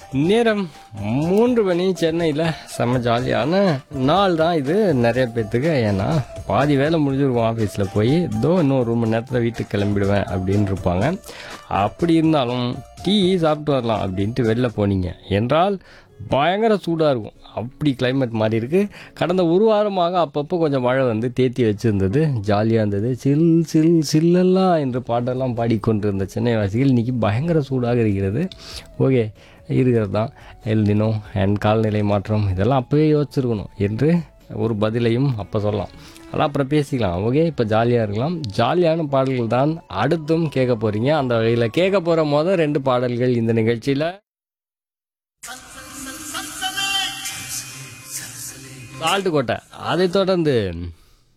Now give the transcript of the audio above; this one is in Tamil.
நேரம் மூன்று மணி சென்னையில் செம்ம ஜாலியான நாள் தான் இது நிறைய பேர்த்துக்கு ஏன்னா பாதி வேலை முடிஞ்சிருக்கும் ஆஃபீஸில் போய் இதோ இன்னும் ஒரு மணி நேரத்தில் வீட்டுக்கு கிளம்பிடுவேன் அப்படின்னு இருப்பாங்க அப்படி இருந்தாலும் டீ சாப்பிட்டு வரலாம் அப்படின்ட்டு வெளில போனீங்க என்றால் பயங்கர சூடாக இருக்கும் அப்படி climate மாறி இருக்கு கடந்த ஒரு வாரமாக அப்பப்போ கொஞ்சம் மழை வந்து தேத்தி வச்சிருந்தது ஜாலியாக இருந்தது சில் சில் சில்லெல்லாம் என்று பாட்டெல்லாம் பாடிக்கொண்டிருந்த சென்னை வாசிகள் இன்னைக்கு பயங்கர சூடாக இருக்கிறது ஓகே இருக்கிறது தான் எல்தினோ அண்ட் காலநிலை மாற்றம் இதெல்லாம் அப்போவே யோசிச்சிருக்கணும் என்று ஒரு பதிலையும் அப்போ சொல்லலாம் அதெல்லாம் அப்புறம் பேசிக்கலாம் ஓகே இப்போ ஜாலியாக இருக்கலாம் ஜாலியான பாடல்கள் தான் அடுத்தும் கேட்க போகிறீங்க அந்த வகையில் கேட்க போகிற மொதல் ரெண்டு பாடல்கள் இந்த நிகழ்ச்சியில் சால்ட்டு கோட்டை அதைத் தொடர்ந்து